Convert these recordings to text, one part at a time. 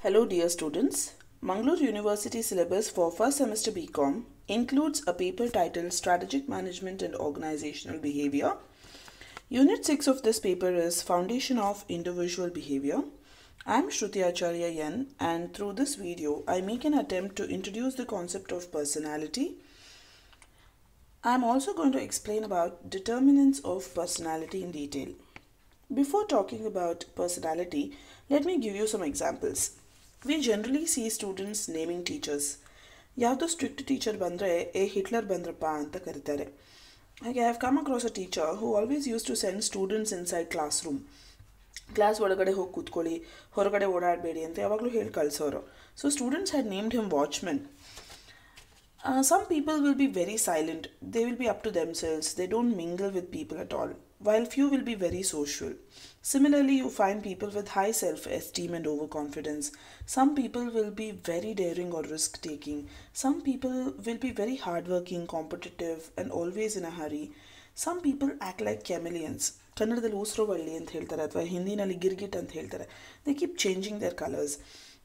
Hello, dear students. Mangalore University syllabus for first semester BCom includes a paper titled Strategic Management and Organizational Behavior. Unit 6 of this paper is Foundation of Individual Behavior. I'm Shruti Acharya Yen, and through this video, I make an attempt to introduce the concept of personality. I'm also going to explain about determinants of personality in detail. Before talking about personality, let me give you some examples. We generally see students naming teachers. ಯಾವುದೋ strict teacher ಬಂದರೆ ಏ Hitler ಬಂದ್ರಪ್ಪ ಅಂತ ಕರೀತಾರೆ ಹಾಗೆ I have come across a teacher who always use to send students inside class room class ಒಳಗಡೆ ಹೋಗಿ ಕೂತ್ಕೊಳ್ಳಿ ಹೊರಗಡೆ ಓಡಾಡಬೇಡಿ ಅಂತ ಯಾವಾಗಲೂ ಹೇಳಿ ಕಳಿಸೋರು so students had named him watchmen some people will be very silent. They will be up to themselves. They don't mingle with people at all. While few will be very social. Similarly, you find people with high self esteem and overconfidence. Some people will be very daring or risk taking. Some people will be very hardworking, competitive, and always in a hurry. Some people act like chameleons. ಕನ್ನಡದಲ್ಲಿ ಉಸಿರುವಳ್ಳಿ ಅಂತ ಹೇಳ್ತಾರೆ ಅಥವಾ ಹಿಂದಿನಲ್ಲಿ ಗಿರ್ಗಿಟ್ ಅಂತ ಹೇಳ್ತಾರೆ they keep changing their colours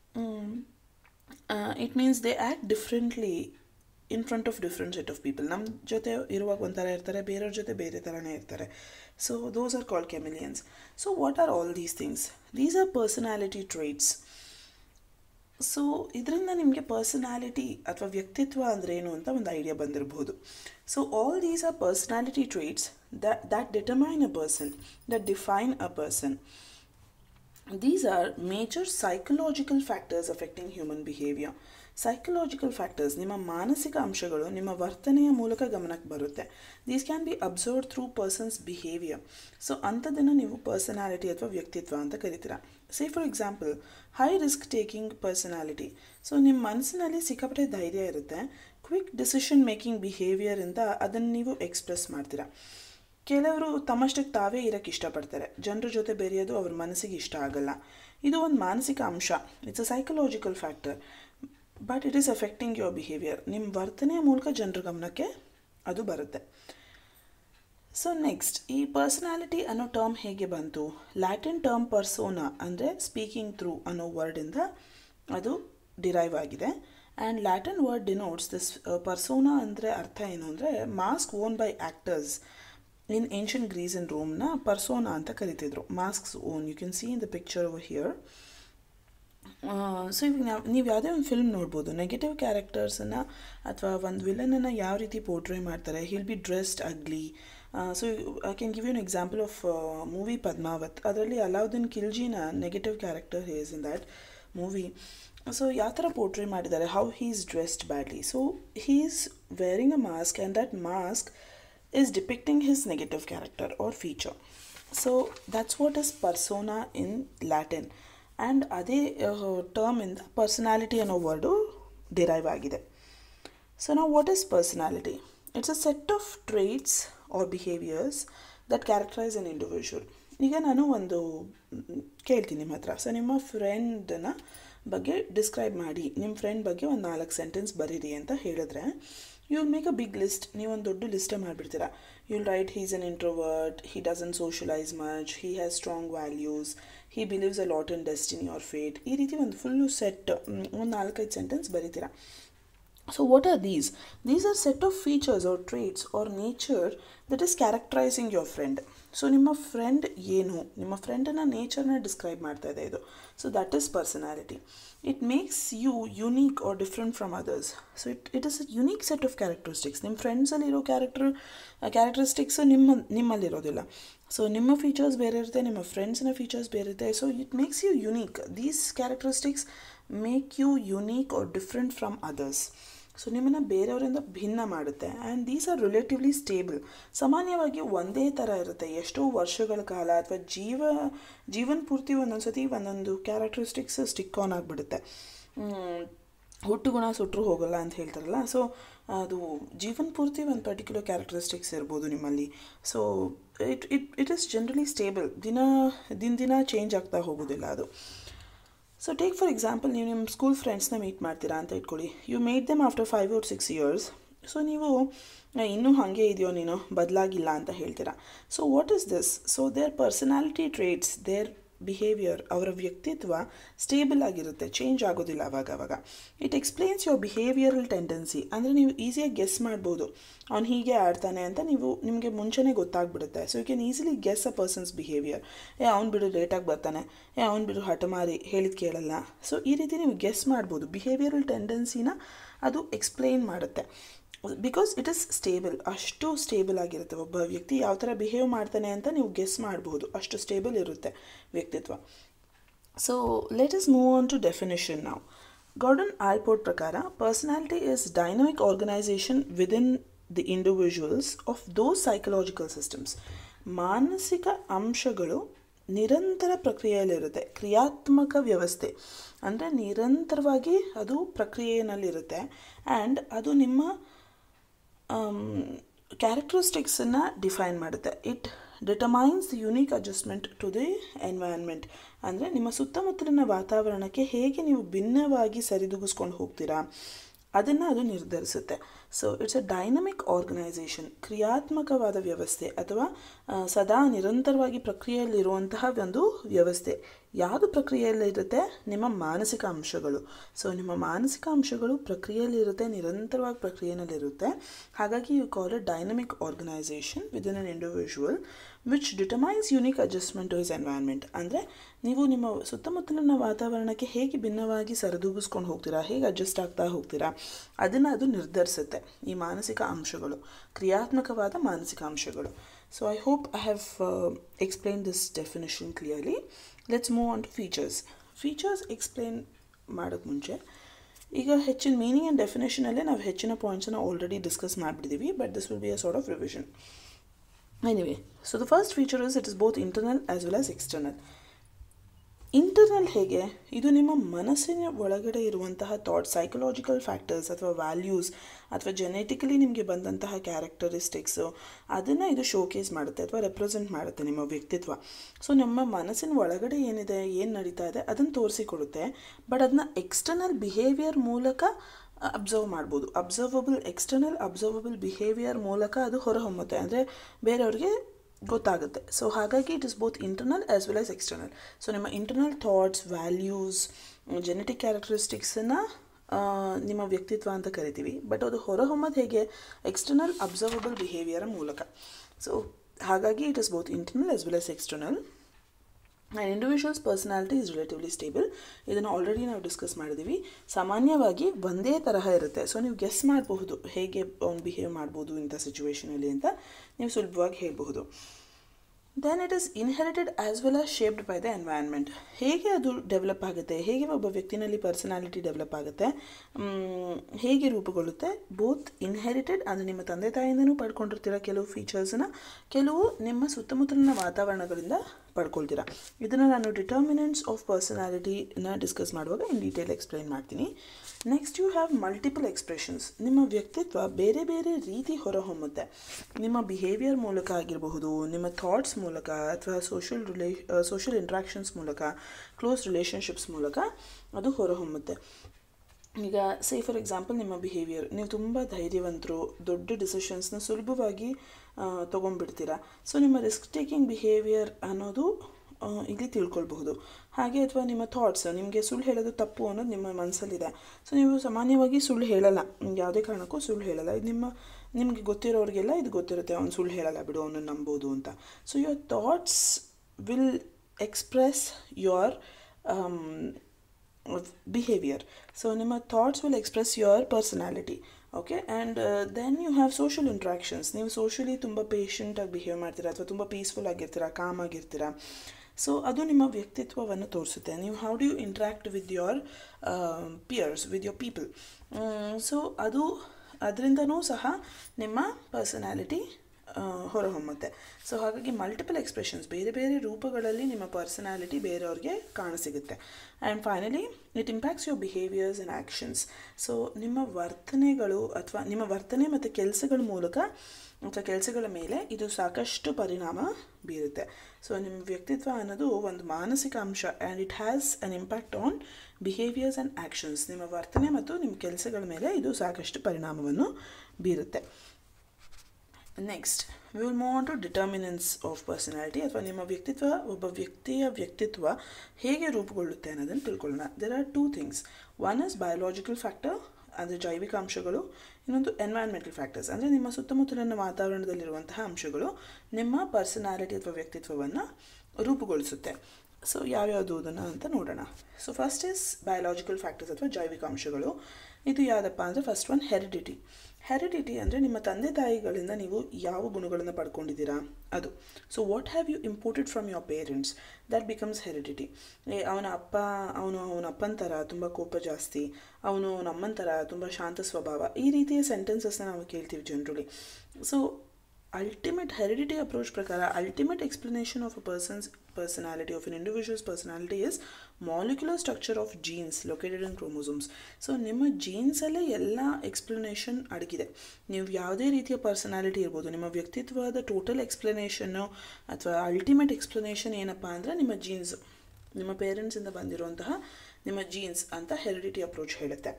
it means they act differently in front of different set of people ನಮ್ಮ ಜೊತೆ ಇರುವಾಗ ಒಂಥರ ಇರ್ತಾರೆ ಬೇರೆಯವ್ರ ಜೊತೆ ಬೇರೆ ಥರನೇ ಇರ್ತಾರೆ so those are called chameleons so what are all these things these are personality traits so ಇದರಿಂದ ನಿಮಗೆ ಪರ್ಸನಾಲಿಟಿ ಅಥವಾ ವ್ಯಕ್ತಿತ್ವ ಅಂದರೆ ಏನು ಅಂತ ಒಂದು ಐಡಿಯಾ ಬಂದಿರಬಹುದು so all these are personality traits that that determine a person that define a person these are major psychological factors affecting human behavior psychological factors ನಿಮ್ಮ ಮಾನಸಿಕ ಅಂಶಗಳು ನಿಮ್ಮ ವರ್ತನೆಯ ಮೂಲಕ ಗಮನಕ್ಕೆ ಬರುತ್ತೆ these can be observe through person's behaviour so ಅಂಥದ್ದನ್ನು ನೀವು ಪರ್ಸನಾಲಿಟಿ ಅಥವಾ ವ್ಯಕ್ತಿತ್ವ ಅಂತ ಕರಿತೀರಾ say for example high risk taking personality so ನಿಮ್ಮ ಮನಸ್ಸಿನಲ್ಲಿ ಸಿಕ್ಕಾಪಟ್ಟೆ ಧೈರ್ಯ ಇರುತ್ತೆ ಕ್ವಿಕ್ ಡಿಸಿಷನ್ ಮೇಕಿಂಗ್ ಬಿಹೇವಿಯರಿಂದ ಅದನ್ನು ನೀವು ಎಕ್ಸ್ಪ್ರೆಸ್ ಮಾಡ್ತೀರಾ ಕೆಲವರು ತಮ್ಮಷ್ಟಕ್ಕೆ ತಾವೇ ಇರೋಕ್ಕೆ ಇಷ್ಟಪಡ್ತಾರೆ ಜನರ ಜೊತೆ ಬೆರೆಯೋದು ಅವ್ರ ಮನಸ್ಸಿಗೆ ಇಷ್ಟ ಆಗಲ್ಲ ಇದು ಒಂದು ಮಾನಸಿಕ ಅಂಶ it's a psychological factor but it is affecting your behaviour ನಿಮ್ಮ ವರ್ತನೆಯ ಮೂಲಕ ಜನರ ಗಮನಕ್ಕೆ ಅದು ಬರುತ್ತೆ ಸೊ ನೆಕ್ಸ್ಟ್ ಈ ಪರ್ಸನಾಲಿಟಿ ಅನ್ನೋ ಟರ್ಮ್ ಹೇಗೆ ಬಂತು ಲ್ಯಾಟಿನ್ ಟರ್ಮ್ ಪರ್ಸೋನಾ ಅಂದರೆ ಸ್ಪೀಕಿಂಗ್ ಥ್ರೂ ಅನ್ನೋ ವರ್ಡಿಂದ ಅದು ಡಿರೈವ್ ಆಗಿದೆ and Latin word denotes this persona ಅಂದರೆ ಅರ್ಥ ಏನು ಅಂದರೆ mask worn by actors in ancient Greece in ರೋಮ್ನ ಪರ್ಸೋನಾ ಅಂತ ಕರಿತಿದ್ರು masks worn you can see in the picture over here so ಇವಾಗ ನಾವು ನೀವು ಯಾವುದೇ ಒಂದು ಫಿಲ್ಮ್ ನೋಡ್ಬೋದು ನೆಗೆಟಿವ್ ಕ್ಯಾರೆಕ್ಟರ್ಸನ್ನು ಅಥವಾ ಒಂದು ವಿಲನನ್ನು ಯಾವ ರೀತಿ ಪೋರ್ಟ್ರೇ ಮಾಡ್ತಾರೆ he'll be dressed ugly so I can give you an example of movie Padmaavat ಅದರಲ್ಲಿ ಅಲಾವುದ್ದೀನ್ ಖಿಲ್ಜಿನ negative character has in that movie so ಯಾವ ಥರ ಪೋರ್ಟ್ರೇ ಮಾಡಿದ್ದಾರೆ how he is dressed badly so he is wearing a mask and that mask is depicting his negative character or feature. So that's what is persona in Latin. And ಅದೇ ಟರ್ಮಿಂದ personality ಅನ್ನೋ word derive ಆಗಿದೆ so ನಾವು what is personality it's a set of traits or behaviours that characterise an individual ಈಗ ನಾನು ಒಂದು ಕೇಳ್ತೀನಿ ನಿಮ್ಮ ಹತ್ರ ಸೊ ನಿಮ್ಮ ಫ್ರೆಂಡನ್ನ ಬಗ್ಗೆ ಡಿಸ್ಕ್ರೈಬ್ ಮಾಡಿ ನಿಮ್ಮ ಫ್ರೆಂಡ್ ಬಗ್ಗೆ ಒಂದು ನಾಲ್ಕು ಸೆಂಟೆನ್ಸ್ ಬರೀರಿ ಅಂತ ಹೇಳಿದ್ರೆ you will make a big list ನೀವೊಂದು ದೊಡ್ಡ ಲಿಸ್ಟೇ ಮಾಡಿಬಿಡ್ತೀರಾ you will write he's an introvert he doesn't socialise much he has strong values he believes a lot in destiny or fate ಈ ರೀತಿ ಒಂದು ಫುಲ್ಲು ಸೆಟ್ ಒಂದು ನಾಲ್ಕೈದು ಸೆಂಟೆನ್ಸ್ ಬರೀತೀರಾ so what are these these are set of features or traits or nature that is characterising your friend so ನಿಮ್ಮ friend ಏನು ನಿಮ್ಮ ಫ್ರೆಂಡನ್ನ ನೇಚರ್ನ ಡಿಸ್ಕ್ರೈಬ್ ಮಾಡ್ತಾ ಇದೆ ಇದು so that is personality it makes you unique or different from others so it it is a unique set of characteristics ನಿಮ್ಮ ಫ್ರೆಂಡ್ಸಲ್ಲಿರೋ character characteristics ನಿಮ್ಮ ನಿಮ್ಮಲ್ಲಿರೋದಿಲ್ಲ ಸೊ ನಿಮ್ಮ ಫೀಚರ್ಸ್ ಬೇರೆ ಇರುತ್ತೆ ನಿಮ್ಮ ಫ್ರೆಂಡ್ಸ್ನ ಫೀಚರ್ಸ್ ಬೇರೆ ಇರುತ್ತೆ so it makes you unique these characteristics make you unique or different from others so ನಿಮ್ಮನ್ನು ಬೇರೆಯವರಿಂದ ಭಿನ್ನ ಮಾಡುತ್ತೆ and these are relatively stable ಸಾಮಾನ್ಯವಾಗಿ ಒಂದೇ ಥರ ಇರುತ್ತೆ ಎಷ್ಟೋ ವರ್ಷಗಳ ಕಾಲ ಅಥವಾ ಜೀವ ಜೀವನ ಪೂರ್ತಿ ಒಂದೊಂದು ಸತಿ ಒಂದೊಂದು ಕ್ಯಾರೆಕ್ಟರಿಸ್ಟಿಕ್ಸ್ ಸ್ಟಿಕ್ ಆನ್ ಆಗಿಬಿಡುತ್ತೆ ಹುಟ್ಟು ಗುಣ ಸುಟ್ಟರು ಹೋಗಲ್ಲ ಅಂತ ಹೇಳ್ತಾರಲ್ಲ ಸೊ ಅದು ಜೀವನ ಪೂರ್ತಿ ಒಂದು ಪರ್ಟಿಕ್ಯುಲರ್ ಕ್ಯಾರೆಕ್ಟರಿಸ್ಟಿಕ್ಸ್ ಇರ್ಬೋದು ನಿಮ್ಮಲ್ಲಿ so it it it is generally stable ದಿನ ದಿನ ದಿನ ಚೇಂಜ್ ಆಗ್ತಾ ಹೋಗೋದಿಲ್ಲ ಅದು ಸೊ ಟೇಕ್ ಫಾರ್ ಎಕ್ಸಾಂಪಲ್ ನೀವು ನಿಮ್ಮ ಸ್ಕೂಲ್ ಫ್ರೆಂಡ್ಸ್ನ ಮೀಟ್ ಮಾಡ್ತೀರಾ ಅಂತ ಇಟ್ಕೊಳ್ಳಿ you made them after five or six years so ನೀವು ಇನ್ನೂ ಹಾಗೆ ಇದೆಯೋ ನೀನು ಬದಲಾಗಿಲ್ಲ ಅಂತ ಹೇಳ್ತೀರಾ so what is this so their personality traits their behaviour ಅವರ ವ್ಯಕ್ತಿತ್ವ ಸ್ಟೇಬಲ್ ಆಗಿರುತ್ತೆ ಚೇಂಜ್ ಆಗೋದಿಲ್ಲ ಅವಾಗ ಅವಾಗ it explains your behavioural tendency ಅಂದರೆ ನೀವು ಈಸಿಯಾಗಿ ಗೆಸ್ ಮಾಡ್ಬೋದು ಅವ್ನು ಹೀಗೆ ಆಡ್ತಾನೆ ಅಂತ ನೀವು ನಿಮಗೆ ಮುಂಚೆನೇ ಗೊತ್ತಾಗ್ಬಿಡುತ್ತೆ so you can easily guess a person's behaviour ಏ ಅವ್ನು ಬಿಡು ಲೇಟಾಗಿ ಬರ್ತಾನೆ ಏ ಅವ್ನು ಬಿಡು ಹಠಮಾರಿ ಹೇಳಿದ ಕೇಳಲ್ಲ ಸೊ ಈ ರೀತಿ ನೀವು ಗೆಸ್ ಮಾಡ್ಬೋದು ಬಿಹೇವಿಯರಲ್ ಟೆಂಡೆನ್ಸಿನ ಅದು ಎಕ್ಸ್ಪ್ಲೇನ್ ಮಾಡುತ್ತೆ ಬಿಕಾಸ್ ಇಟ್ ಇಸ್ ಸ್ಟೇಬಲ್ ಅಷ್ಟು ಸ್ಟೇಬಲ್ ಆಗಿರುತ್ತೆ ಒಬ್ಬ ವ್ಯಕ್ತಿ ಯಾವ ಥರ ಬಿಹೇವ್ ಮಾಡ್ತಾನೆ ಅಂತ ನೀವು ಗೆಸ್ ಮಾಡಬಹುದು ಅಷ್ಟು ಸ್ಟೇಬಲ್ ಇರುತ್ತೆ ವ್ಯಕ್ತಿತ್ವ so let is move on to definition ನಾವು ಗಾರ್ಡನ್ ಆಲ್ಪೋರ್ಟ್ ಪ್ರಕಾರ personality is dynamic organization within the individuals of those psychological systems ಮಾನಸಿಕ ಅಂಶಗಳು ನಿರಂತರ ಪ್ರಕ್ರಿಯೆಯಲ್ಲಿರುತ್ತೆ ಕ್ರಿಯಾತ್ಮಕ ವ್ಯವಸ್ಥೆ ಅಂದರೆ ನಿರಂತರವಾಗಿ ಅದು ಪ್ರಕ್ರಿಯೆಯಲ್ಲಿರುತ್ತೆ ಆ್ಯಂಡ್ ಅದು ನಿಮ್ಮ ಕ್ಯಾರೆಕ್ಟರಿಸ್ಟಿಕ್ಸನ್ನು ಡಿಫೈನ್ ಮಾಡುತ್ತೆ it determines the unique adjustment to the environment ಅಂದರೆ ನಿಮ್ಮ ಸುತ್ತಮುತ್ತಲಿನ ವಾತಾವರಣಕ್ಕೆ ಹೇಗೆ ನೀವು ಭಿನ್ನವಾಗಿ ಸರಿದೂಗಿಸ್ಕೊಂಡು ಹೋಗ್ತೀರಾ ಅದನ್ನು ಅದು ನಿರ್ಧರಿಸುತ್ತೆ so it's a dynamic organization ಕ್ರಿಯಾತ್ಮಕವಾದ ವ್ಯವಸ್ಥೆ ಅಥವಾ ಸದಾ ನಿರಂತರವಾಗಿ ಪ್ರಕ್ರಿಯೆಯಲ್ಲಿರುವಂತಹ ಒಂದು ವ್ಯವಸ್ಥೆ ಯಾವುದು ಪ್ರಕ್ರಿಯೆಯಲ್ಲಿರುತ್ತೆ ನಿಮ್ಮ ಮಾನಸಿಕ ಅಂಶಗಳು ಸೊ ನಿಮ್ಮ ಮಾನಸಿಕ ಅಂಶಗಳು ಪ್ರಕ್ರಿಯೆಯಲ್ಲಿರುತ್ತೆ ನಿರಂತರವಾಗಿ ಪ್ರಕ್ರಿಯೆಯಲ್ಲಿರುತ್ತೆ ಹಾಗಾಗಿ you call a dynamic organization within an individual which determines unique adjustment to is environment ಅಂದರೆ ನೀವು ನಿಮ್ಮ ಸುತ್ತಮುತ್ತಲಿನ ವಾತಾವರಣಕ್ಕೆ ಹೇಗೆ ಭಿನ್ನವಾಗಿ ಸರಿದೂಗಿಸ್ಕೊಂಡು ಹೋಗ್ತೀರಾ ಹೇಗೆ ಅಡ್ಜಸ್ಟ್ ಆಗ್ತಾ ಹೋಗ್ತೀರಾ ಅದನ್ನು ಅದು ನಿರ್ಧರಿಸುತ್ತೆ ಈ ಮಾನಸಿಕ ಅಂಶಗಳು ಕ್ರಿಯಾತ್ಮಕವಾದ ಮಾನಸಿಕ ಅಂಶಗಳು so I hope I have explain this definition clearly let's move on to features features explain ಮಾಡೋಕ್ಕೆ ಮುಂಚೆ ಈಗ ಹೆಚ್ಚಿನ ಮೀನಿಂಗ್ ಆ್ಯಂಡ್ ಡೆಫಿನೇಷನಲ್ಲೇ ನಾವು ಹೆಚ್ಚಿನ ಪಾಯಿಂಟ್ಸನ್ನು ಆಲ್ರೆಡಿ ಡಿಸ್ಕಸ್ ಮಾಡಿಬಿಟ್ಟಿದ್ದೀವಿ but this will be a sort of revision anyway so the first feature is it is both internal as well as external internal ಹೇಗೆ ಇದು ನಿಮ್ಮ ಮನಸ್ಸಿನ ಒಳಗಡೆ ಇರುವಂತಹ ಥಾಟ್ ಸೈಕಲಾಜಿಕಲ್ ಫ್ಯಾಕ್ಟರ್ಸ್ ಅಥವಾ ವ್ಯಾಲ್ಯೂಸ್ ಅಥವಾ ಜೆನೆಟಿಕಲಿ ನಿಮಗೆ ಬಂದಂತಹ ಕ್ಯಾರೆಕ್ಟರಿಸ್ಟಿಕ್ಸು ಅದನ್ನು ಇದು ಶೋಕೇಸ್ ಮಾಡುತ್ತೆ ಅಥವಾ ರೆಪ್ರೆಸೆಂಟ್ ಮಾಡುತ್ತೆ ನಿಮ್ಮ ವ್ಯಕ್ತಿತ್ವ ಸೊ ನಮ್ಮ ಮನಸ್ಸಿನ ಒಳಗಡೆ ಏನಿದೆ ಏನು ನಡೀತಾ ಇದೆ ಅದನ್ನು ತೋರಿಸಿಕೊಡುತ್ತೆ ಬಟ್ ಅದನ್ನ ಎಕ್ಸ್ಟರ್ನಲ್ ಬಿಹೇವಿಯರ್ ಮೂಲಕ ಅಬ್ಸರ್ವ್ ಮಾಡ್ಬೋದು ಅಬ್ಸರ್ವಬಲ್ ಎಕ್ಸ್ಟರ್ನಲ್ ಅಬ್ಸರ್ವಬಲ್ ಬಿಹೇವಿಯರ್ ಮೂಲಕ ಅದು ಹೊರಹೊಮ್ಮುತ್ತೆ ಅಂದರೆ ಬೇರೆಯವ್ರಿಗೆ ಗೊತ್ತಾಗುತ್ತೆ ಸೊ ಹಾಗಾಗಿ it is both internal as well as external so ನಿಮ್ಮ ಇಂಟರ್ನಲ್ ಥಾಟ್ಸ್ ವ್ಯಾಲ್ಯೂಸ್ ಜೆನೆಟಿಕ್ ಕ್ಯಾರೆಕ್ಟರಿಸ್ಟಿಕ್ಸನ್ನು ನಿಮ್ಮ ವ್ಯಕ್ತಿತ್ವ ಅಂತ ಕರಿತೀವಿ ಬಟ್ ಅದು ಹೊರಹೊಮ್ಮೋದು ಹೇಗೆ ಎಕ್ಸ್ಟರ್ನಲ್ ಅಬ್ಸರ್ವಬಲ್ ಬಿಹೇವಿಯರ ಮೂಲಕ ಸೊ ಹಾಗಾಗಿ it is both internal as well as external and individuals personality is relatively stable ಇದನ್ನು ಆಲ್ರೆಡಿ ನಾವು ಡಿಸ್ಕಸ್ ಮಾಡಿದ್ದೀವಿ ಸಾಮಾನ್ಯವಾಗಿ ಒಂದೇ ತರಹ ಇರುತ್ತೆ ಸೊ ನೀವು ಗೆಸ್ ಮಾಡಬಹುದು ಹೇಗೆ ಅವ್ನು ಬಿಹೇವ್ ಮಾಡ್ಬೋದು ಇಂಥ ಸಿಚುವೇಷನಲ್ಲಿ ಅಂತ ನೀವು ಸುಲಭವಾಗಿ ಹೇಳಬಹುದು then it is inherited as well as shaped by the environment ಹೇಗೆ ಅದು ಡೆವಲಪ್ ಆಗುತ್ತೆ ಹೇಗೆ ಒಬ್ಬ ವ್ಯಕ್ತಿನಲ್ಲಿ ಪರ್ಸನಾಲಿಟಿ ಡೆವಲಪ್ ಆಗುತ್ತೆ ಹೇಗೆ ರೂಪುಗೊಳ್ಳುತ್ತೆ ಬೋತ್ ಇನ್ಹೆರಿಟೆಡ್ ಅಂದರೆ ನಿಮ್ಮ ತಂದೆ ತಾಯಿಯಿಂದನೂ ಪಡ್ಕೊಂಡಿರ್ತೀರ ಕೆಲವು ಫೀಚರ್ಸನ್ನ ಕೆಲವು ನಿಮ್ಮ ಸುತ್ತಮುತ್ತಲಿನ ವಾತಾವರಣಗಳಿಂದ ಪಡ್ಕೊಳ್ತೀರಾ ಇದನ್ನು ನಾನು ಡಿಟರ್ಮಿನೆಂಟ್ಸ್ ಆಫ್ ಪರ್ಸನಾಲಿಟಿನ ಡಿಸ್ಕಸ್ ಮಾಡುವಾಗ ಇನ್ ಡೀಟೇಲ್ ಎಕ್ಸ್ಪ್ಲೈನ್ ಮಾಡ್ತೀನಿ next you have multiple expressions ನಿಮ್ಮ ವ್ಯಕ್ತಿತ್ವ ಬೇರೆ ಬೇರೆ ರೀತಿ ಹೊರಹೊಮ್ಮುತ್ತೆ ನಿಮ್ಮ ಬಿಹೇವಿಯರ್ ಮೂಲಕ ಆಗಿರಬಹುದು ನಿಮ್ಮ ಥಾಟ್ಸ್ ಮೂಲಕ ಅಥವಾ ಸೋಷಿಯಲ್ ರಿಲೇ ಸೋಷಿಯಲ್ ಇಂಟ್ರಾಕ್ಷನ್ಸ್ ಮೂಲಕ ಕ್ಲೋಸ್ ರಿಲೇಷನ್ಶಿಪ್ಸ್ ಮೂಲಕ ಅದು ಹೊರಹೊಮ್ಮುತ್ತೆ ಈಗ ಸೇ ಫಾರ್ ಎಕ್ಸಾಂಪಲ್ ನಿಮ್ಮ ಬಿಹೇವಿಯರ್ ನೀವು ತುಂಬ ಧೈರ್ಯವಂತರು ದೊಡ್ಡ ಡಿಸಿಷನ್ಸ್ನ ಸುಲಭವಾಗಿ ತೊಗೊಂಡ್ಬಿಡ್ತೀರಾ ಸೊ ನಿಮ್ಮ ರಿಸ್ಕ್ ಟೇಕಿಂಗ್ ಬಿಹೇವಿಯರ್ ಅನ್ನೋದು ಇಲ್ಲಿ ತಿಳ್ಕೊಳ್ಬಹುದು ಹಾಗೆ ಅಥವಾ ನಿಮ್ಮ ಥಾಟ್ಸ್ ನಿಮಗೆ ಸುಳ್ಳು ಹೇಳೋದು ತಪ್ಪು ಅನ್ನೋದು ನಿಮ್ಮ ಮನಸ್ಸಲ್ಲಿದೆ ಸೊ ನೀವು ಸಾಮಾನ್ಯವಾಗಿ ಸುಳ್ಳು ಹೇಳಲ್ಲ ಯಾವುದೇ ಕಾರಣಕ್ಕೂ ಸುಳ್ಳು ಹೇಳಲ್ಲ ಇದು ನಿಮ್ಮ ನಿಮಗೆ ಗೊತ್ತಿರೋರಿಗೆಲ್ಲ ಇದು ಗೊತ್ತಿರುತ್ತೆ ಅವ್ನು ಸುಳ್ಳು ಹೇಳಲ್ಲ ಬಿಡು ಅವನು ನಂಬೋದು ಅಂತ so your thoughts will express your behaviour so ನಿಮ್ಮ thoughts will express your personality okay and then you have social interactions ನೀವು ಸೋಷಲಿ ತುಂಬ ಪೇಷಂಟಾಗಿ ಬಿಹೇವ್ ಮಾಡ್ತೀರಾ ಅಥವಾ ತುಂಬ ಪೀಸ್ಫುಲ್ ಆಗಿರ್ತೀರಾ ಕಾಮ್ ಆಗಿರ್ತೀರಾ ಸೊ ಅದು ನಿಮ್ಮ ವ್ಯಕ್ತಿತ್ವವನ್ನು ತೋರಿಸುತ್ತೆ ನೀವು how do you interact with your peers with your people so ಅದು ಅದರಿಂದನೂ ಸಹ ನಿಮ್ಮ ಪರ್ಸನಾಲಿಟಿ ಹೊರಹೊಮ್ಮುತ್ತೆ ಸೊ ಹಾಗಾಗಿ ಮಲ್ಟಿಪಲ್ ಎಕ್ಸ್ಪ್ರೆಷನ್ಸ್ ಬೇರೆ ಬೇರೆ ರೂಪಗಳಲ್ಲಿ ನಿಮ್ಮ ಪರ್ಸನಾಲಿಟಿ ಬೇರೆಯವ್ರಿಗೆ ಕಾಣಸಿಗುತ್ತೆ and finally it impacts your behaviours and actions so ನಿಮ್ಮ ವರ್ತನೆಗಳು ಅಥವಾ ನಿಮ್ಮ ವರ್ತನೆ ಮತ್ತು ಕೆಲಸಗಳ ಮೂಲಕ ಅಥವಾ ಕೆಲಸಗಳ ಮೇಲೆ ಇದು ಸಾಕಷ್ಟು ಪರಿಣಾಮ ಬೀರುತ್ತೆ ಸೊ ನಿಮ್ಮ ವ್ಯಕ್ತಿತ್ವ ಅನ್ನೋದು ಒಂದು ಮಾನಸಿಕ ಅಂಶ and it has an impact on behaviours and actions ನಿಮ್ಮ ವರ್ತನೆ ಮತ್ತು ನಿಮ್ಮ ಕೆಲಸಗಳ ಮೇಲೆ ಇದು ಸಾಕಷ್ಟು ಪರಿಣಾಮವನ್ನು ಬೀರುತ್ತೆ next we will move on to determinants of personality ಅಥವಾ ನಿಮ್ಮ ವ್ಯಕ್ತಿತ್ವ ಒಬ್ಬ ವ್ಯಕ್ತಿಯ ವ್ಯಕ್ತಿತ್ವ ಹೇಗೆ ರೂಪುಗೊಳ್ಳುತ್ತೆ ಅನ್ನೋದನ್ನು ತಿಳ್ಕೊಳ್ಳೋಣ there are two things one is biological factor ಅಂದರೆ ಜೈವಿಕ ಅಂಶಗಳು ಇನ್ನೊಂದು ಎನ್ವೈರ್ಮೆಂಟಲ್ ಫ್ಯಾಕ್ಟರ್ಸ್ ಅಂದರೆ ನಿಮ್ಮ ಸುತ್ತಮುತ್ತಲಿನ ವಾತಾವರಣದಲ್ಲಿರುವಂತಹ ಅಂಶಗಳು ನಿಮ್ಮ ಪರ್ಸನಾಲಿಟಿ ಅಥವಾ ವ್ಯಕ್ತಿತ್ವವನ್ನು ರೂಪುಗೊಳಿಸುತ್ತೆ ಸೊ ಯಾವ್ಯಾವುದು ಅದನ್ನು ಅಂತ ನೋಡೋಣ so first is biological factors ಅಥವಾ ಜೈವಿಕ ಅಂಶಗಳು ಇದು ಯಾವುದಪ್ಪ ಅಂದರೆ ಫಸ್ಟ್ ಒನ್ ಹೆರಿಡಿಟಿ ಹೆರಿಡಿಟಿ ಅಂದರೆ ನಿಮ್ಮ ತಂದೆ ತಾಯಿಗಳಿಂದ ನೀವು ಯಾವ ಗುಣಗಳನ್ನು ಪಡ್ಕೊಂಡಿದ್ದೀರಾ ಅದು so what have you imported from your parents that becomes heredity ಅವನ ಅಪ್ಪ ಅವನು ಅವನ ಅಪ್ಪನ ಥರ ತುಂಬ ಕೋಪ ಜಾಸ್ತಿ ಅವನು ನಮ್ಮನ ಥರ ತುಂಬ ಶಾಂತ ಸ್ವಭಾವ ಈ ರೀತಿಯ ಸೆಂಟೆನ್ಸಸ್ನ ನಾವು ಕೇಳ್ತೀವಿ generally so ultimate heredity approach prakara ultimate explanation of a person's personality of an individual's personality is molecular structure of genes located in chromosomes so ನಿಮ್ಮ ಜೀನ್ಸಲ್ಲೇ ಎಲ್ಲ ಎಕ್ಸ್ಪ್ಲನೇಷನ್ ಅಡಗಿದೆ ನೀವು ಯಾವುದೇ ರೀತಿಯ ಪರ್ಸನಾಲಿಟಿ ಇರ್ಬೋದು ನಿಮ್ಮ ವ್ಯಕ್ತಿತ್ವದ ಟೋಟಲ್ ಎಕ್ಸ್ಪ್ಲನೇಷನ್ನು ಅಥವಾ ಅಲ್ಟಿಮೇಟ್ ಎಕ್ಸ್ಪ್ಲನೇಷನ್ ಏನಪ್ಪ ಅಂದರೆ ನಿಮ್ಮ ಜೀನ್ಸ್ ನಿಮ್ಮ ಪೇರೆಂಟ್ಸಿಂದ ಬಂದಿರುವಂತಹ ನಿಮ್ಮ ಜೀನ್ಸ್ ಅಂತ ಹೆರಿಡಿಟಿ ಅಪ್ರೋಚ್ ಹೇಳುತ್ತೆ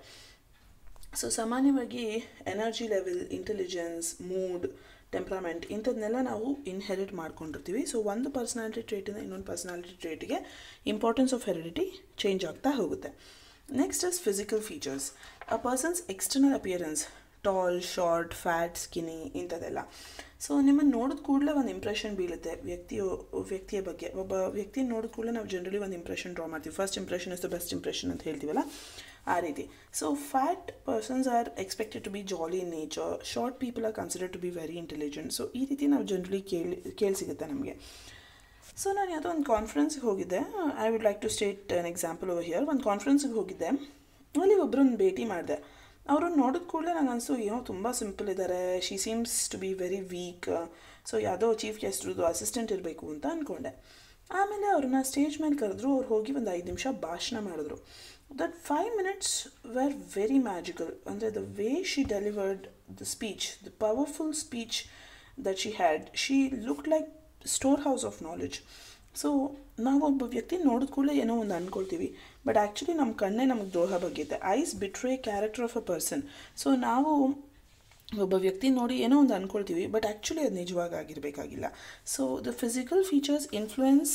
ಸೊ ಸಾಮಾನ್ಯವಾಗಿ energy level intelligence mood temperament ಇಂಥದ್ದನ್ನೆಲ್ಲ ನಾವು ಇನ್ಹೆರಿಟ್ ಮಾಡ್ಕೊಂಡಿರ್ತೀವಿ ಸೊ ಒಂದು ಪರ್ಸನಾಲಿಟಿ ಟ್ರೇಟಿಂದ ಇನ್ನೊಂದು ಪರ್ಸನಾಲಿಟಿ ಟ್ರೇಟಿಗೆ ಇಂಪಾರ್ಟೆನ್ಸ್ ಆಫ್ ಹೆರಿಡಿಟಿ ಚೇಂಜ್ ಆಗ್ತಾ ಹೋಗುತ್ತೆ next is physical features a persons external appearance tall short fat skinny ಇಂಥದ್ದೆಲ್ಲ ಸೊ ನಿಮ್ಮನ್ನು ನೋಡಿದ ಕೂಡಲೇ ಒಂದು ಇಂಪ್ರೆಷನ್ ಬೀಳುತ್ತೆ ವ್ಯಕ್ತಿಯ ವ್ಯಕ್ತಿಯ ಬಗ್ಗೆ ಒಬ್ಬ ವ್ಯಕ್ತಿ ನೋಡಿದ ಕೂಡಲೇ ನಾವು ಜನರಲಿ ಒಂದು ಇಂಪ್ರೆಷನ್ ಡ್ರಾ ಮಾಡ್ತೀವಿ first impression is the best impression ಅಂತ ಹೇಳ್ತೀವಲ್ಲ ಆ ರೀತಿ so fat persons are expected to be jolly in nature short people are consider to be very intelligent so ಈ ರೀತಿ ನಾವು ಜನರಲಿ ಕೇಳಿ ಕೇಳಿ ಸಿಗುತ್ತೆ ನಮಗೆ ಸೊ ನಾನು ಯಾವುದೋ ಒಂದು ಕಾನ್ಫರೆನ್ಸ್ಗೆ ಹೋಗಿದ್ದೆ I would like to state an example over here ಒಂದು ಕಾನ್ಫರೆನ್ಸ್ಗೆ ಹೋಗಿದ್ದೆ ಅಲ್ಲಿ ಒಬ್ಬರನ್ನ ಭೇಟಿ ಮಾಡಿದೆ ಅವ್ರನ್ನ ನೋಡಿದ ಕೂಡಲೇ ನಂಗೆ ಅನಿಸ್ತು ಏನೋ ತುಂಬ ಸಿಂಪಲ್ ಇದ್ದಾರೆ she seems to be very weak so ಯಾವುದೋ ಚೀಫ್ ಗೆಸ್ಟ್ರದ್ದು ಅಸಿಸ್ಟೆಂಟ್ ಇರಬೇಕು ಅಂತ ಅಂದ್ಕೊಂಡೆ ಆಮೇಲೆ ಅವ್ರನ್ನ ಸ್ಟೇಜ್ ಮೇಲೆ ಕರೆದ್ರು ಅವ್ರು ಹೋಗಿ ಒಂದು ಐದು ನಿಮಿಷ ಭಾಷಣ ಮಾಡಿದ್ರು that five minutes were very magical ಅಂದರೆ the way she delivered the speech the powerful speech that she had she look like store house of knowledge so ನಾವು ಒಬ್ಬ ವ್ಯಕ್ತಿ ನೋಡಿದ ಕೂಡಲೇ ಏನೋ ಒಂದು ಅಂದ್ಕೊಳ್ತೀವಿ ಬಟ್ ಆ್ಯಕ್ಚುಲಿ ನಮ್ಮ ಕಣ್ಣೇ ನಮಗೆ ದ್ರೋಹ ಬಗ್ಗೆತೆ ಐಸ್ ಬಿಟ್ರೆ character of a person so ನಾವು ಒಬ್ಬ ವ್ಯಕ್ತಿ ನೋಡಿ ಏನೋ ಒಂದು ಅಂದ್ಕೊಳ್ತೀವಿ ಬಟ್ ಆ್ಯಕ್ಚುಲಿ ಅದು ನಿಜವಾಗಿ ಆಗಿರಬೇಕಾಗಿಲ್ಲ so the physical features influence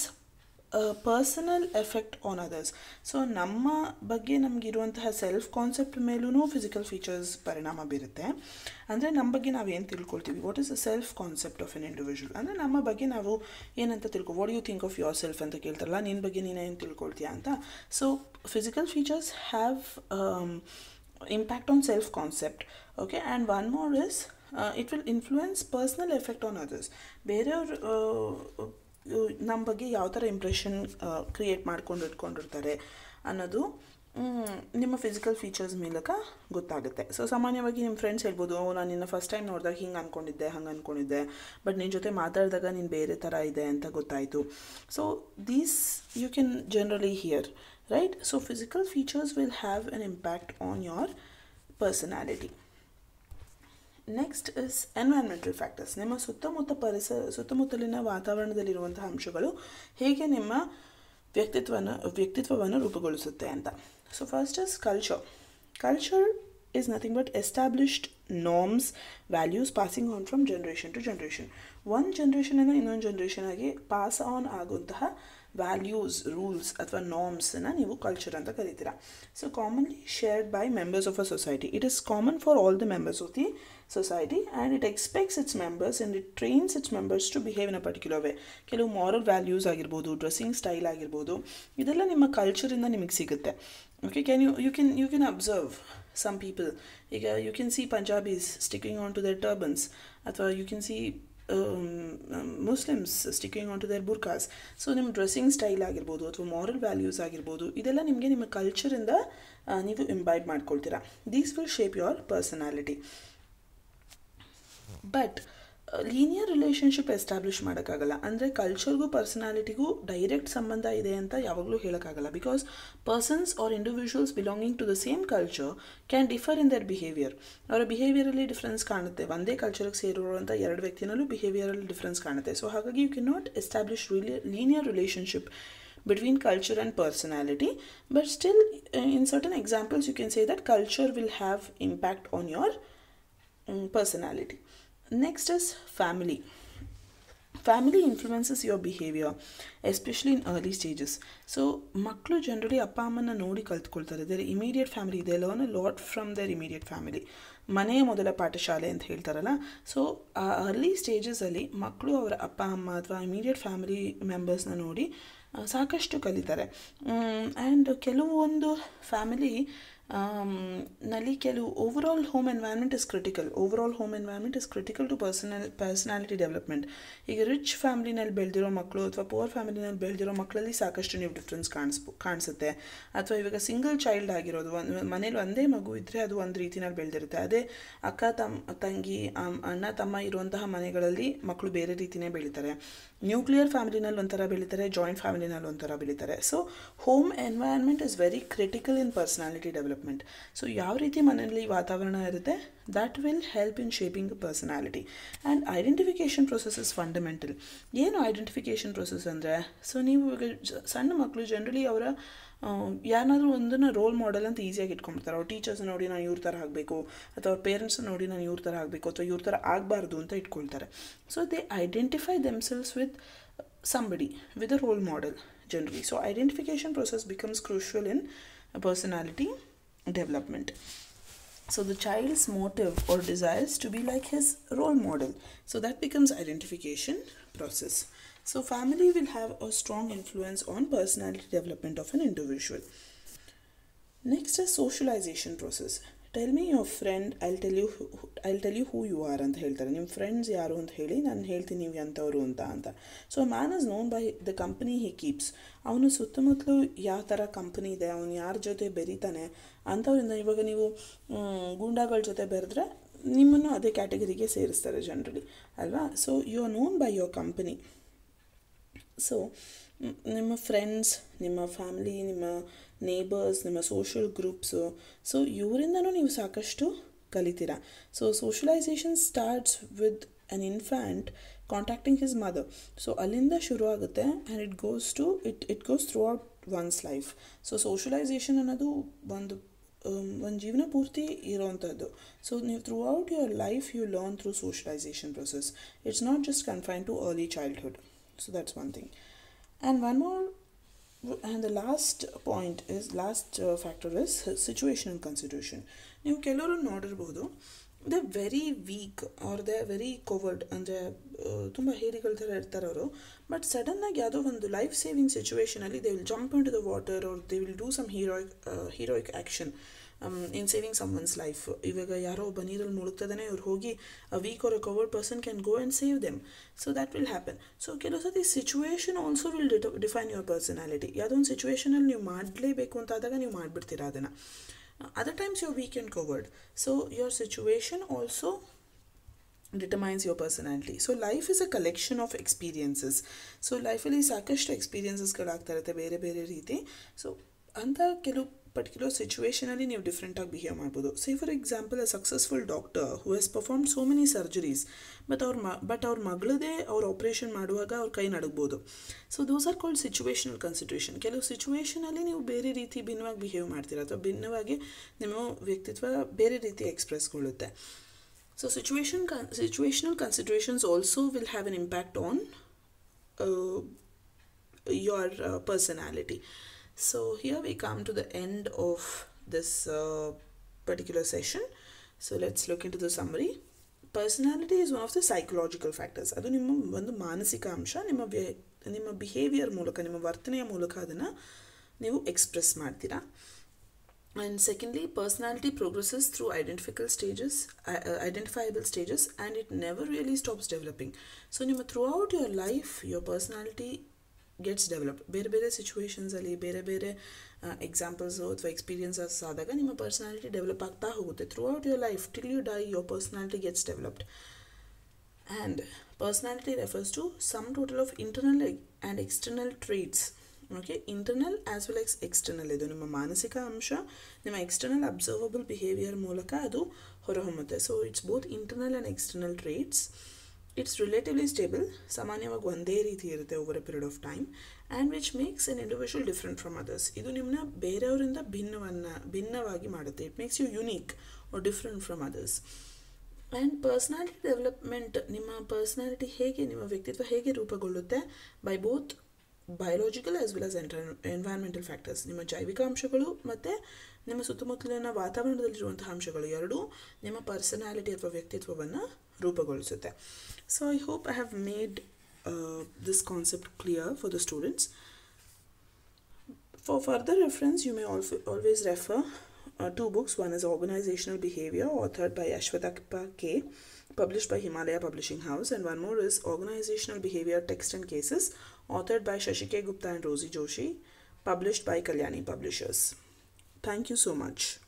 personal effect on others so ನಮ್ಮ ಬಗ್ಗೆ ನಮಗಿರುವಂತಹ ಸೆಲ್ಫ್ ಕಾನ್ಸೆಪ್ಟ್ ಮೇಲೂ ಫಿಸಿಕಲ್ ಫೀಚರ್ಸ್ ಪರಿಣಾಮ ಬೀರುತ್ತೆ ಅಂದರೆ ನಮ್ಮ ಬಗ್ಗೆ ನಾವು ಏನು ತಿಳ್ಕೊಳ್ತೀವಿ what is the self concept of an individual ಅಂದರೆ ನಮ್ಮ ಬಗ್ಗೆ ನಾವು ಏನಂತ ತಿಳ್ಕೊ what you think of your self ಅಂತ ಕೇಳ್ತಾರಲ್ಲ ನಿನ್ನ ಬಗ್ಗೆ ನೀನೇನು ತಿಳ್ಕೊಳ್ತೀಯ ಅಂತ so physical features have impact on self concept okay and one more is uh, it will influence personal effect on others ಬೇರೆಯವ್ರು ನಮ್ಮ ಬಗ್ಗೆ ಯಾವ ಥರ ಇಂಪ್ರೆಷನ್ ಕ್ರಿಯೇಟ್ ಮಾಡ್ಕೊಂಡು ಇಟ್ಕೊಂಡಿರ್ತಾರೆ ಅನ್ನೋದು ನಿಮ್ಮ ಫಿಸಿಕಲ್ ಫೀಚರ್ಸ್ ಮೂಲಕ ಗೊತ್ತಾಗುತ್ತೆ ಸೊ ಸಾಮಾನ್ಯವಾಗಿ ನಿಮ್ಮ ಫ್ರೆಂಡ್ಸ್ ಹೇಳ್ಬೋದು ಓ ನಾನು ನಿನ್ನ ಫಸ್ಟ್ ಟೈಮ್ ನೋಡಿದಾಗ ಹಿಂಗೆ ಅಂದ್ಕೊಂಡಿದ್ದೆ ಹಂಗೆ ಅಂದ್ಕೊಂಡಿದ್ದೆ ಬಟ್ ನಿನ್ನ ಜೊತೆ ಮಾತಾಡಿದಾಗ ನೀನು ಬೇರೆ ಥರ ಇದೆ ಅಂತ ಗೊತ್ತಾಯಿತು so these you can generally hear right so physical features will have an impact on your personality next is environmental factors ನಿಮ್ಮ ಸುತ್ತಮುತ್ತ ಪರಿಸರ ಸುತ್ತಮುತ್ತಲಿನ ವಾತಾವರಣದಲ್ಲಿರುವಂತಹ ಅಂಶಗಳು ಹೇಗೆ ನಿಮ್ಮ ವ್ಯಕ್ತಿತ್ವನ ವ್ಯಕ್ತಿತ್ವವನ್ನು ರೂಪುಗೊಳಿಸುತ್ತೆ ಅಂತ so first is culture culture is nothing but established norms values passing on from generation to generation ಒಂದು ಜನ್ರೇಷನಿಂದ ಇನ್ನೊಂದು ಜನ್ರೇಷನ್ಗೆ ಪಾಸ್ ಆನ್ ಆಗುವಂತಹ ವ್ಯಾಲ್ಯೂಸ್ ರೂಲ್ಸ್ ಅಥವಾ ನಾರ್ಮ್ಸನ್ನು ನೀವು ಕಲ್ಚರ್ ಅಂತ ಕರಿತೀರಾ so commonly shared by members of a society it is common for all the members of the society and it expects its members and it trains its members to behave in a particular way ಕೆಲವು moral values ಆಗಿರ್ಬೋದು dressing style ಆಗಿರ್ಬೋದು ಇದೆಲ್ಲ ನಿಮ್ಮ ಕಲ್ಚರಿಂದ ನಿಮಗೆ ಸಿಗುತ್ತೆ okay can you you can you can observe some people ಈಗ you can see Punjabis sticking on to their turbans ಅಥವಾ you can see Muslims sticking on to their burqas so ನಿಮ್ಮ ಡ್ರೆಸ್ಸಿಂಗ್ ಸ್ಟೈಲ್ ಆಗಿರ್ಬೋದು ಅಥವಾ ಮಾರಲ್ ವ್ಯಾಲ್ಯೂಸ್ ಆಗಿರ್ಬೋದು ಇದೆಲ್ಲ ನಿಮಗೆ ನಿಮ್ಮ ಕಲ್ಚರಿಂದ ನೀವು ಇಂಬೈಬ್ ಮಾಡ್ಕೊಳ್ತೀರಾ these will shape your personality but linear relationship establish ಮಾಡೋಕ್ಕಾಗಲ್ಲ ಅಂದರೆ ಕಲ್ಚರ್ಗೂ ಪರ್ಸನಾಲಿಟಿಗೂ ಡೈರೆಕ್ಟ್ ಸಂಬಂಧ ಇದೆ ಅಂತ ಯಾವಾಗಲೂ ಹೇಳೋಕ್ಕಾಗಲ್ಲ because persons are individuals belonging to the same culture can differ in their behaviour ಅವರ ಬಿಹೇವಿಯರಲ್ಲಿ ಡಿಫ್ರೆನ್ಸ್ ಕಾಣುತ್ತೆ ಒಂದೇ ಕಲ್ಚರ್ಗೆ ಸೇರಿರುವಂಥ ಎರಡು ವ್ಯಕ್ತಿನಲ್ಲೂ ಬಿಹೇವಿಯರಲ್ಲಿ ಡಿಫ್ರೆನ್ಸ್ ಕಾಣುತ್ತೆ ಸೊ ಹಾಗಾಗಿ you can not establish linear relationship between culture and personality but still in certain examples you can say that culture will have impact on your um, personality next is family family influences your behaviour especially in early stages so ಮಕ್ಕಳು generally ಅಪ್ಪ ಅಮ್ಮನ ನೋಡಿ ಕಲ್ತ್ಕೊಳ್ತಾರೆ their immediate family ಇದೆ learn a lot from their immediate family ಮನೆಯ ಮೊದಲ ಪಾಠಶಾಲೆ ಅಂತ ಹೇಳ್ತಾರಲ್ಲ ಸೊ ಆ ಅರ್ಲಿ ಸ್ಟೇಜಸಲ್ಲಿ ಮಕ್ಕಳು ಅವರ ಅಪ್ಪ ಅಮ್ಮ ಅಥವಾ ಇಮಿಡಿಯೇಟ್ ಫ್ಯಾಮಿಲಿ ಮೆಂಬರ್ಸ್ನ ನೋಡಿ ಸಾಕಷ್ಟು ಕಲಿತಾರೆ ಆ್ಯಂಡ್ ಕೆಲವೊಂದು ಫ್ಯಾಮಿಲಿ ನಲ್ಲಿ ಕೆಲವು over all home environment is critical over all home environment is critical to personal personality development ಈಗ ರಿಚ್ ಫ್ಯಾಮಿಲಿನಲ್ಲಿ ಬೆಳೆದಿರೋ ಮಕ್ಕಳು ಅಥವಾ ಪುವರ್ ಫ್ಯಾಮಿಲಿನಲ್ಲಿ ಬೆಳೆದಿರೋ ಮಕ್ಕಳಲ್ಲಿ ಸಾಕಷ್ಟು ನೀವು ಡಿಫ್ರೆನ್ಸ್ ಕಾಣಿಸ್ಬೋ ಕಾಣಿಸುತ್ತೆ ಅಥವಾ ಇವಾಗ ಸಿಂಗಲ್ ಚೈಲ್ಡ್ ಆಗಿರೋದು ಒಂದು ಮನೇಲಿ ಒಂದೇ ಮಗು ಇದ್ದರೆ ಅದು ಒಂದು ರೀತಿನಲ್ಲಿ ಬೆಳೆದಿರುತ್ತೆ ಅದೇ ಅಕ್ಕ ತಮ್ಮ ತಂಗಿ ಅಣ್ಣ ತಮ್ಮ ಇರುವಂತಹ ಮನೆಗಳಲ್ಲಿ ಮಕ್ಕಳು ಬೇರೆ ರೀತಿಯೇ ಬೆಳೀತಾರೆ ನ್ಯೂಕ್ಲಿಯರ್ ಫ್ಯಾಮಿಲಿನಲ್ಲಿ ಒಂಥರ ಬೆಳೀತಾರೆ ಜಾಯಿಂಟ್ ಫ್ಯಾಮಿಲಿನಲ್ಲಿ ಒಂಥರ ಬೆಳೀತಾರೆ so home environment is very critical in personality development so ಯಾವ ರೀತಿ ಮನೆಯಲ್ಲಿ ವಾತಾವರಣ ಇರುತ್ತೆ that will help in shaping the personality and identification process is fundamental ಏನು ಐಡೆಂಟಿಫಿಕೇಷನ್ ಪ್ರೊಸೆಸ್ ಅಂದರೆ ಸೊ ನೀವು ಇವಾಗ ಸಣ್ಣ ಮಕ್ಕಳು ಜನರಲಿ ಅವರ ಯಾರನ್ನಾದ್ರೂ ಒಂದನ್ನು ರೋಲ್ ಮಾಡೆಲ್ ಅಂತ ಈಸಿಯಾಗಿ ಇಟ್ಕೊಂಡ್ಬಿಡ್ತಾರೆ ಅವ್ರ ಟೀಚರ್ಸ್ ನೋಡಿ ನಾನು ಇವ್ರ ಥರ ಆಗಬೇಕು ಅಥವಾ ಅವ್ರ ಪೇರೆಂಟ್ಸ್ ನೋಡಿ ನಾನು ಇವ್ರ ಥರ ಆಗಬೇಕು ಅಥವಾ ಇವ್ರ ಥರ ಆಗಬಾರ್ದು ಅಂತ ಇಟ್ಕೊಳ್ತಾರೆ so they identify themselves with somebody with a role model generally so identification process becomes crucial in personality development So the child's motive or desires to be like his role model. So that becomes identification process. So family will have a strong influence on personality development of an individual. Next is socialization process. Tell me your friend I'll tell you I'll tell you who you are ಅಂತ ಹೇಳ್ತಾರೆ ನಿಮ್ಮ friends ಯಾರು ಅಂತ ಹೇಳಿ ನಾನು ಹೇಳ್ತೀನಿ ನೀವು ಎಂಥವ್ರು ಅಂತ ಅಂತ so man is known by the company he keeps ಅವನು ಸುತ್ತಮುತ್ತಲು ಯಾವ ಥರ ಕಂಪ್ನಿ ಇದೆ ಅವನು ಯಾರ ಜೊತೆ ಬೆರೀತಾನೆ ಅಂಥವ್ರಿಂದ ಇವಾಗ ನೀವು ಗೂಂಡಾಗಳ ಜೊತೆ ಬೆರೆದ್ರೆ ನಿಮ್ಮನ್ನು ಅದೇ ಕ್ಯಾಟಗರಿಗೆ ಸೇರಿಸ್ತಾರೆ ಜನರಲಿ ಅಲ್ವಾ so you are known by your company so ನಿಮ್ಮ ಫ್ರೆಂಡ್ಸ್ ನಿಮ್ಮ ಫ್ಯಾಮಿಲಿ ನಿಮ್ಮ ನೇಬರ್ಸ್ ನಿಮ್ಮ ಸೋಷಿಯಲ್ ಗ್ರೂಪ್ಸು ಸೊ ಇವರಿಂದನೂ ನೀವು ಸಾಕಷ್ಟು ಕಲಿತೀರಾ so socialization starts with an infant contacting his mother so ಅಲ್ಲಿಂದ ಶುರು ಆಗುತ್ತೆ and it goes to it it goes throughout one's life so ಸೋಷಲೈಸೇಷನ್ ಅನ್ನೋದು ಒಂದು ಒಂದು ಜೀವನ ಪೂರ್ತಿ ಇರೋವಂಥದ್ದು ಸೊ ನೀವು throughout your life you learn through socialization process it's not just confine to early childhood so that's one thing and one more and the last point is last uh, factor is situational consideration ನೀವು ಕೆಲವರು ನೋಡಿರ್ಬೋದು they very weak are they very coward ಅಂದರೆ ತುಂಬ ಹೇರಿಗಳ ಥರ ಇರ್ತಾರೆ ಅವರು but ಸಡನ್ನಾಗಿ ಯಾವುದೋ ಒಂದು ಲೈಫ್ ಸೇವಿಂಗ್ ಸಿಚುವೇಷನಲ್ಲಿ they will jump into the water or they will do some heroic heroic action in saving someone's life ಇವಾಗ ಯಾರೋ ಒಬ್ಬ ನೀರಲ್ಲಿ ಮುಳುಗ್ತದೇ ಇವ್ರು ಹೋಗಿ a weak or a coward person can go and save them so that will happen so ಕೆಲವು ಸತಿ situation also will define your personality ಯಾವುದೋ ಒಂದು ಸಿಚುವೇಷನಲ್ಲಿ ನೀವು ಮಾಡಲೇಬೇಕು ಅಂತಾದಾಗ ನೀವು ಮಾಡಿಬಿಡ್ತೀರಾ ಅದನ್ನು other times your weak and coward so your situation also determines your personality so life is a collection of experiences so ಲೈಫಲ್ಲಿ ಸಾಕಷ್ಟು ಎಕ್ಸ್ಪೀರಿಯನ್ಸಸ್ಗಳಾಗ್ತಾ ಇರುತ್ತೆ ಬೇರೆ ಬೇರೆ ರೀತಿ ಸೊ ಅಂಥ ಕೆಲವು ಪರ್ಟಿಕ್ಯುಲರ್ ಸಿಚುವೇಷನಲ್ಲಿ ನೀವು ಡಿಫ್ರೆಂಟಾಗಿ ಬಿಹೇವ್ ಮಾಡ್ಬೋದು say for example a successful doctor who has perform so many surgeries but ಅವ್ರ ಮ ಬಟ್ ಅವ್ರ ಮಗಳದೇ ಅವ್ರು ಆಪ್ರೇಷನ್ ಮಾಡುವಾಗ ಅವ್ರ ಕೈ ನಡಗ್ಬೋದು so those are called situational consideration ಕೆಲವು ಸಿಚುವೇಷನಲ್ಲಿ ನೀವು ಬೇರೆ ರೀತಿ ಭಿನ್ನವಾಗಿ ಬಿಹೇವ್ ಮಾಡ್ತೀರಾ ಅಥವಾ ಭಿನ್ನವಾಗಿ ನಿಮ್ಮ ವ್ಯಕ್ತಿತ್ವ ಬೇರೆ ರೀತಿ ಎಕ್ಸ್ಪ್ರೆಸ್ಗೊಳ್ಳುತ್ತೆ so situation con situational considerations also will have an impact on your personality So here we come to the end of this uh, particular session. So let's look into the summary. Personality is one of the psychological factors ಅದು ನಿಮ್ಮ ಒಂದು ಮಾನಸಿಕ ಅಂಶ ನಿಮ್ಮ ವ್ಯ ನಿಮ್ಮ behaviour ಮೂಲಕ ನಿಮ್ಮ ವರ್ತನೆಯ ಮೂಲಕ ಅದನ್ನು ನೀವು ಎಕ್ಸ್ಪ್ರೆಸ್ ಮಾಡ್ತೀರಾ and secondly personality progresses through identifical stages identifiable stages and it never really stops developing so ನಿಮ್ಮ throughout your life your personality gets develop ಬೇರೆ ಬೇರೆ ಸಿಚುವೇಶನ್ಸಲ್ಲಿ ಬೇರೆ ಬೇರೆ ಎಕ್ಸಾಂಪಲ್ಸು ಅಥವಾ ಎಕ್ಸ್ಪೀರಿಯನ್ಸಸ್ ಆದಾಗ ನಿಮ್ಮ ಪರ್ಸನಾಲಿಟಿ ಡೆವಲಪ್ ಆಗ್ತಾ ಹೋಗುತ್ತೆ throughout your life till you die your personality gets developed and personality refers to sum total of internal and external traits okay internal as well ex external ಇದು ನಿಮ್ಮ ಮಾನಸಿಕ ಅಂಶ ನಿಮ್ಮ external observable behaviour ಮೂಲಕ ಅದು ಹೊರಹೊಮ್ಮುತ್ತೆ so it's both internal and external traits it's relatively stable ಸಾಮಾನ್ಯವಾಗಿ ಒಂದೇ ರೀತಿ ಇರುತ್ತೆ over a period of time and which makes an individual different from others ಇದು ನಿಮ್ಮನ್ನ ಬೇರೆಯವರಿಂದ ಭಿನ್ನವನ್ನು ಭಿನ್ನವಾಗಿ ಮಾಡುತ್ತೆ it makes you unique or different from others and personality development ನಿಮ್ಮ ಪರ್ಸ್ನಾಲಿಟಿ ಹೇಗೆ ನಿಮ್ಮ ವ್ಯಕ್ತಿತ್ವ ಹೇಗೆ ರೂಪುಗೊಳ್ಳುತ್ತೆ by both biological as well as enter environmental factors ನಿಮ್ಮ ಜೈವಿಕ ಅಂಶಗಳು ಮತ್ತು ನಿಮ್ಮ ಸುತ್ತಮುತ್ತಲಿನ ವಾತಾವರಣದಲ್ಲಿರುವಂತಹ ಅಂಶಗಳು ಎರಡೂ ನಿಮ್ಮ ಪರ್ಸನಾಲಿಟಿ ಅಥವಾ ವ್ಯಕ್ತಿತ್ವವನ್ನು ರೂಪುಗೊಳಿಸುತ್ತೆ so I hope I have made this concept clear for the students For further reference, you may al- always refer uh, two books. One is Organizational Behavior, authored by Ashwatthapa K, published by Himalaya Publishing House, and one more is Organizational Behavior Text and Cases, authored by Shashike Gupta and Rosie Joshi, published by Kalyani Publishers. Thank you so much.